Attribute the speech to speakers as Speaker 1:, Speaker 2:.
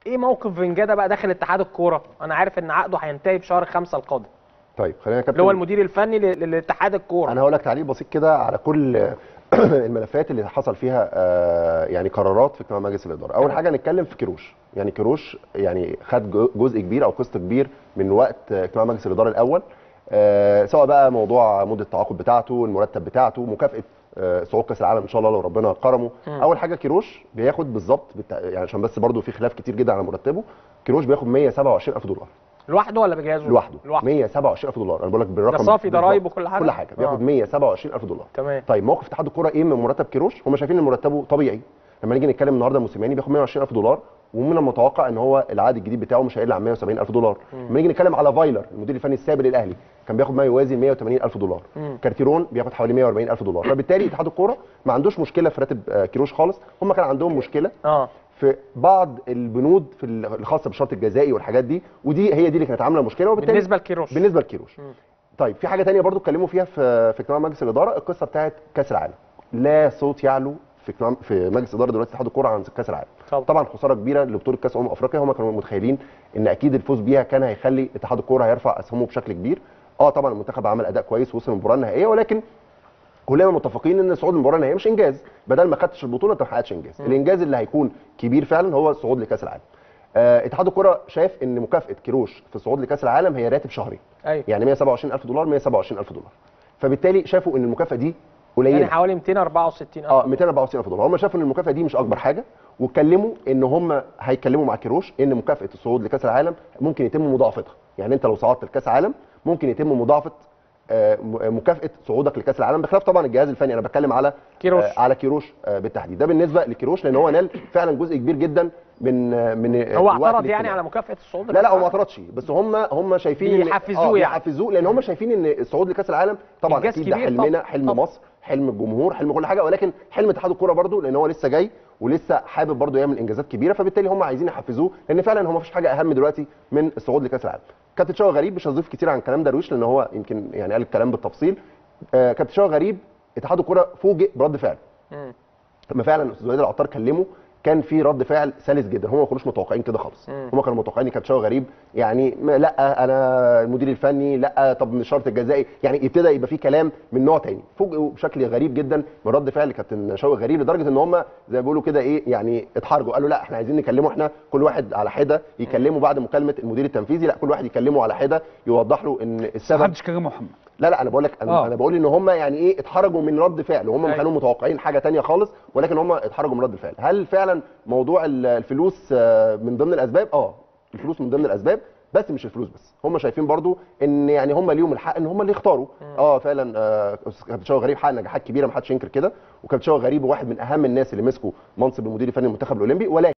Speaker 1: ايه موقف فنجاده بقى داخل اتحاد الكوره انا عارف ان عقده هينتهي في شهر خمسة القادم
Speaker 2: طيب خلينا يا كابتن
Speaker 1: اللي هو المدير الفني ل- لاتحاد الكوره
Speaker 2: انا هقول لك تعليق بسيط كده على كل الملفات اللي حصل فيها آه، يعني قرارات في اجتماع مجلس الاداره اول
Speaker 1: تمام.
Speaker 2: حاجه نتكلم في كيروش يعني كيروش يعني خد جو- جزء كبير او قسط كبير من وقت آه، اجتماع مجلس الاداره الاول آه، سواء بقى موضوع مده التعاقد بتاعته المرتب بتاعته مكافاه آه، صعود كاس العالم ان شاء الله لو ربنا كرمه
Speaker 1: مم.
Speaker 2: اول حاجه كيروش بياخد بالظبط بالتع- يعني عشان بس برضو في خلاف كتير جدا على مرتبه كيروش بياخد 127000 دولار
Speaker 1: لوحده ولا بجهازه
Speaker 2: لوحده
Speaker 1: لوحده
Speaker 2: 127000 دولار انا بقول لك بالرقم
Speaker 1: ده صافي
Speaker 2: بالظبط.
Speaker 1: ضرايب وكل حاجه
Speaker 2: كل حاجه بياخد
Speaker 1: آه.
Speaker 2: 127000 دولار
Speaker 1: تمام
Speaker 2: طيب موقف اتحاد الكوره ايه من مرتب كيروش هم شايفين ان مرتبه طبيعي لما نيجي نتكلم النهارده موسيماني بياخد 120000 دولار ومن المتوقع ان هو العقد الجديد بتاعه مش هيقل عن 170000 دولار لما نيجي نتكلم على فايلر المدير الفني السابق للاهلي كان بياخد ما يوازي 180000 دولار
Speaker 1: مم.
Speaker 2: كارتيرون بياخد حوالي 140000 دولار فبالتالي اتحاد الكوره ما عندوش مشكله في راتب آه، كيروش خالص هم كان عندهم مشكله
Speaker 1: اه
Speaker 2: في بعض البنود في ال- الخاصه بالشرط الجزائي والحاجات دي ودي هي دي اللي كانت عامله مشكله وبالتالي
Speaker 1: بالنسبه لكيروش
Speaker 2: بالنسبه لكيروش
Speaker 1: مم.
Speaker 2: طيب في حاجه تانية برضو اتكلموا فيها في في اجتماع مجلس الاداره القصه بتاعت كاس العالم لا صوت يعلو في اجتماع في مجلس الاداره دلوقتي اتحاد الكوره عن كاس العالم
Speaker 1: طبعا.
Speaker 2: طبعا خساره كبيره لبطوله كاس امم افريقيا هم كانوا متخيلين ان اكيد الفوز بيها كان هيخلي اتحاد الكوره هيرفع اسهمه بشكل كبير اه طبعا المنتخب عمل اداء كويس ووصل المباراه النهائيه ولكن كلنا متفقين ان صعود المباراه النهائيه مش انجاز بدل ما خدتش البطوله انت ما حققتش انجاز الانجاز اللي هيكون كبير فعلا هو الصعود لكاس العالم آه اتحاد الكوره شاف ان مكافاه كيروش في الصعود لكاس العالم هي راتب شهري
Speaker 1: ايوه
Speaker 2: يعني 127000 دولار 127000 دولار فبالتالي شافوا ان المكافاه دي قليله
Speaker 1: يعني حوالي 264
Speaker 2: اه 294 دولار هم شافوا ان المكافاه دي مش اكبر حاجه واتكلموا ان هم هيتكلموا مع كيروش ان مكافاه الصعود لكاس العالم ممكن يتم مضاعفتها يعني انت لو صعدت لكاس العالم ممكن يتم مضاعفه آه، م- مكافاه صعودك لكاس العالم بخلاف طبعا الجهاز الفني انا بتكلم على
Speaker 1: كيروش.
Speaker 2: آه، على كيروش آه، بالتحديد ده بالنسبه لكيروش لان هو نال فعلا جزء كبير جدا من آه، من آه،
Speaker 1: هو
Speaker 2: الوقت
Speaker 1: اعترض
Speaker 2: الاجتماعي.
Speaker 1: يعني على مكافاه الصعود
Speaker 2: لا لا هو ما
Speaker 1: لكأس
Speaker 2: اعترضش بس هم هم شايفين إن-
Speaker 1: بيحفزوه
Speaker 2: آه،
Speaker 1: يعني.
Speaker 2: بيحفزوه لان هم شايفين ان الصعود لكاس العالم طبعا
Speaker 1: إنجاز
Speaker 2: اكيد ده
Speaker 1: كبير
Speaker 2: حلمنا
Speaker 1: طبعاً.
Speaker 2: حلم
Speaker 1: طبعاً.
Speaker 2: مصر حلم الجمهور حلم كل حاجه ولكن حلم اتحاد الكوره برضو لان هو لسه جاي ولسه حابب برضو يعمل انجازات كبيره فبالتالي هم عايزين يحفزوه لان فعلا هو ما فيش حاجه اهم دلوقتي من الصعود لكاس العالم كابتن شوقي غريب مش هضيف كتير عن كلام درويش لان هو يمكن يعني قال الكلام بالتفصيل آه كابتن شوقي غريب اتحاد الكوره فوجئ برد فعل
Speaker 1: مم.
Speaker 2: لما فعلا استاذ وليد العطار كلمه كان في رد فعل سلس جدا هم ما كانوش متوقعين كده خالص
Speaker 1: مم.
Speaker 2: هم كانوا متوقعين كابتن شوقي غريب يعني ما لا انا المدير الفني لا طب من الشرط الجزائي يعني ابتدى يبقى في كلام من نوع تاني فوجئوا بشكل غريب جدا من رد فعل كابتن شوقي غريب لدرجه ان هم زي ما بيقولوا كده ايه يعني اتحرجوا قالوا لا احنا عايزين نكلمه احنا كل واحد على حده يكلمه بعد مكالمه المدير التنفيذي لا كل واحد يكلمه على حده يوضح له ان
Speaker 3: ما
Speaker 2: السبب
Speaker 3: حدش كلمه محمد
Speaker 2: لا لا انا بقول لك انا,
Speaker 3: آه.
Speaker 2: أنا بقول ان هم يعني ايه اتحرجوا من رد فعل وهم ما
Speaker 1: أيوة.
Speaker 2: كانوا متوقعين حاجه تانية خالص ولكن هم اتحرجوا من رد الفعل هل فعلا موضوع ال- الفلوس آه، من ضمن الاسباب اه الفلوس من ضمن الاسباب بس مش الفلوس بس هم شايفين برضو ان يعني هم ليهم الحق ان هم اللي يختاروا اه فعلا آه، أستاذ كابتن شوقي غريب حقق نجاحات كبيره ما حدش ينكر كده وكابتن شوقي غريب واحد من اهم الناس اللي مسكوا منصب المدير الفني المنتخب الاولمبي ولكن